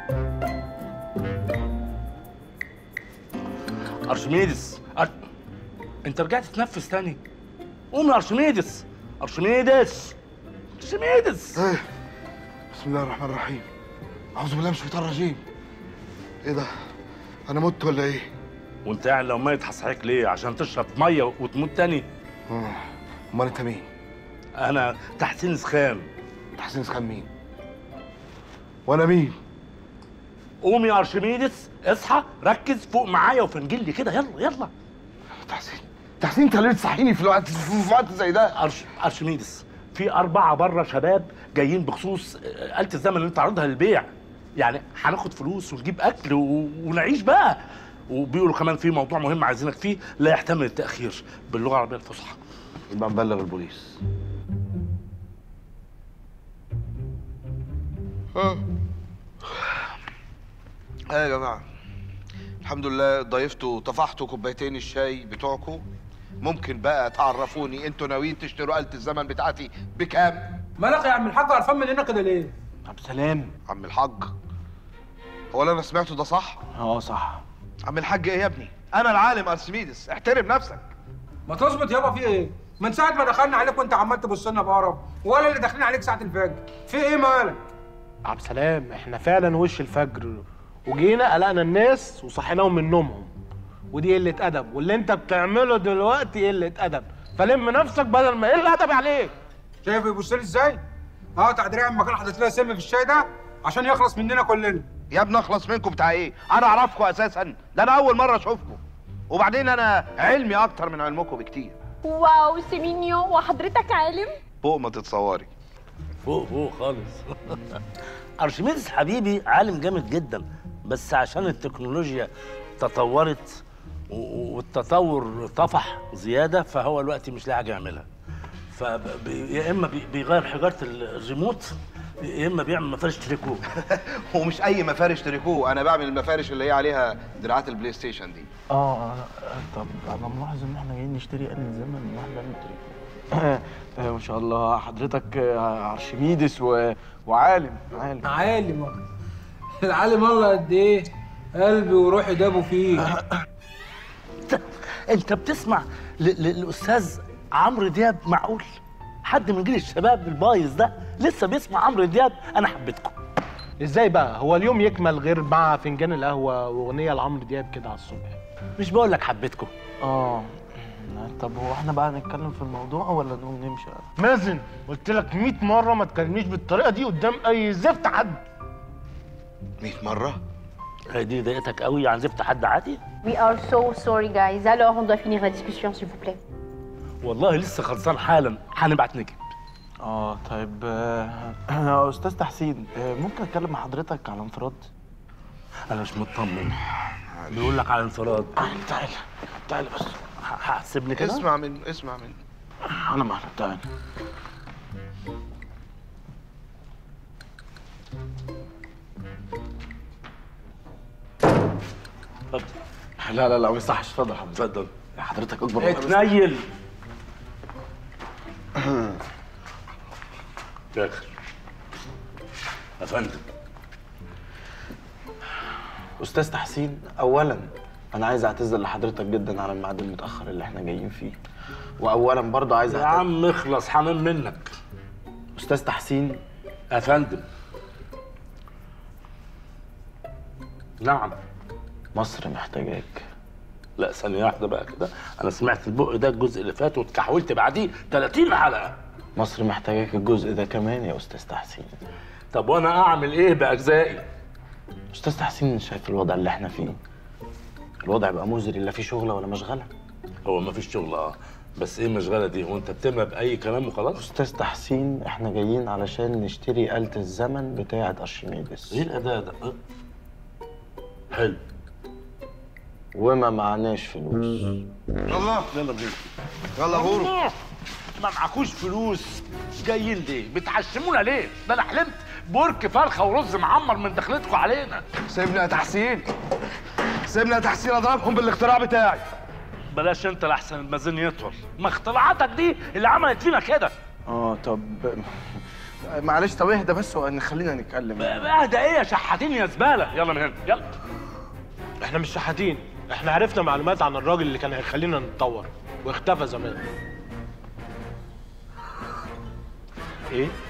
ارشميدس أر... انت رجعت تتنفس تاني قوم يا ارشميدس ارشميدس ارشميدس ايه بسم الله الرحمن الرحيم اعوذ بالله من الشيطان الرجيم ايه ده انا مت ولا ايه وانت قاعد لو ميت هصحيك ليه عشان تشرب ميه وتموت تاني آه، امال انت مين انا تحسين سخان تحسين سخان مين وانا مين قوم يا ارشميدس اصحى ركز فوق معايا وفنجل لي كده يلا يلا تحسين تحسين انت ليه تصحيني في الوقت في وقت زي ده أرش... ارشميدس في اربعه بره شباب جايين بخصوص آه، آلة الزمن اللي انت عارضها للبيع يعني هناخد فلوس ونجيب اكل و... ونعيش بقى وبيقولوا كمان في موضوع مهم عايزينك فيه لا يحتمل التاخير باللغه العربيه الفصحى يبقى نبلغ البوليس ايه يا جماعه الحمد لله ضيفتوا وطفحتوا كوبايتين الشاي بتوعكم ممكن بقى تعرفوني انتوا ناويين تشتروا آلة الزمن بتاعتي بكام مالك يا عم الحاج قرفان مننا كده ليه؟ عبد السلام عم الحاج هو اللي انا سمعته ده صح اه صح عم الحاج ايه يا ابني انا العالم ارسميدس احترم نفسك ما تظبط يابا في ايه؟ من ساعة ما دخلنا عليك وانت عمال تبص لنا بقرف ولا اللي داخلين عليك ساعة الفجر في ايه مالك؟ عبد السلام احنا فعلا وش الفجر وجينا قلقنا الناس وصحيناهم من نومهم ودي قلة أدب واللي أنت بتعمله دلوقتي قلة أدب فلم نفسك بدل ما قلة أدب عليك شايف بيبص لي ازاي؟ اقطع دراعي من مكان حاطط لها سم في الشاي ده عشان يخلص مننا كلنا يا ابني اخلص منكم بتاع ايه انا اعرفكم اساسا ده انا اول مره اشوفكم وبعدين انا علمي اكتر من علمكم بكتير واو سي مينيو وحضرتك عالم فوق ما تتصوري فوق فوق خالص ارشميدس حبيبي عالم جامد جدا بس عشان التكنولوجيا تطورت و- و- والتطور طفح زياده فهو الوقت مش لاقي حاجه يعملها ف يا اما بي- بيغير حجاره الريموت يا اما بيعمل مفارش تريكو ومش اي مفارش تريكوه انا بعمل المفارش اللي هي عليها دراعات البلاي ستيشن دي اه طب انا ملاحظ ان احنا جايين نشتري آلة زمن واحدة من التليفون ما شاء الله حضرتك آه، ارشميدس و... وعالم عالم عالم والله. العالم الله قد ايه؟ قلبي وروحي دابوا فيه انت انت بتسمع ل- ل- للاستاذ عمرو دياب معقول حد من جيل الشباب البايظ ده لسه بيسمع عمرو دياب انا حبيتكم ازاي بقى هو اليوم يكمل غير مع فنجان القهوة واغنية لعمرو دياب كده على الصبح مش بقول لك حبيتكم اه طب هو احنا بقى نتكلم في الموضوع ولا نقوم نمشي مازن قلت لك 100 مره ما تكلمنيش بالطريقه دي قدام اي زفت حد 100 مره هي دي ضايقتك قوي يعني زفت حد عادي We are so sorry guys. Alors on doit finir la discussion s'il vous plaît. والله لسه خلصان حالا هنبعت نجيب اه طيب آه، استاذ تحسين آه، ممكن اتكلم مع حضرتك على انفراد انا مش مطمن بيقول لك على انفراد تعال تعال تعال بس ه- هحسبني كده اسمع من اسمع من انا معنا تعال اتفضل لا لا لا ما يصحش اتفضل حضرتك اتفضل حضرتك اكبر من اتنيل فاخر يا فندم استاذ تحسين اولا انا عايز اعتذر لحضرتك جدا على الميعاد المتاخر اللي احنا جايين فيه واولا برضه عايز يا اعتذر عم اخلص حنان منك استاذ تحسين يا فندم نعم مصر محتاجاك لا ثانية واحدة بقى كده أنا سمعت البق ده الجزء اللي فات واتكحولت بعديه 30 حلقة مصر محتاجاك الجزء ده كمان يا استاذ تحسين طب وأنا أعمل إيه بأجزائي؟ استاذ تحسين شايف الوضع اللي احنا فيه الوضع بقى مزري لا في شغله ولا مشغله هو مفيش شغل أه بس إيه المشغلة دي؟ هو أنت بتملى بأي كلام وخلاص؟ استاذ تحسين احنا جايين علشان نشتري آلة الزمن بتاعة ارشميدس إيه الأداء ده؟ أه؟ حلو وما معناش فلوس يلا يلا بينا يلا غورو ما معكوش فلوس جايين ليه؟ بتحشمونا ليه؟ ده أنا حلمت برك فرخة ورز معمر من دخلتكم علينا سيبنا يا تحسين سيبنا يا تحسين اضربهم بالاختراع بتاعي بلاش أنت لأحسن المازين يطول ما اختراعاتك دي اللي عملت فينا كده اه طب معلش طب اهدى بس وخلينا نتكلم اهدى ايه يا شحاتين يا زباله يلا من هنا يلا احنا مش شحاتين احنا عرفنا معلومات عن الراجل اللي كان هيخلينا نتطور واختفى زمان ايه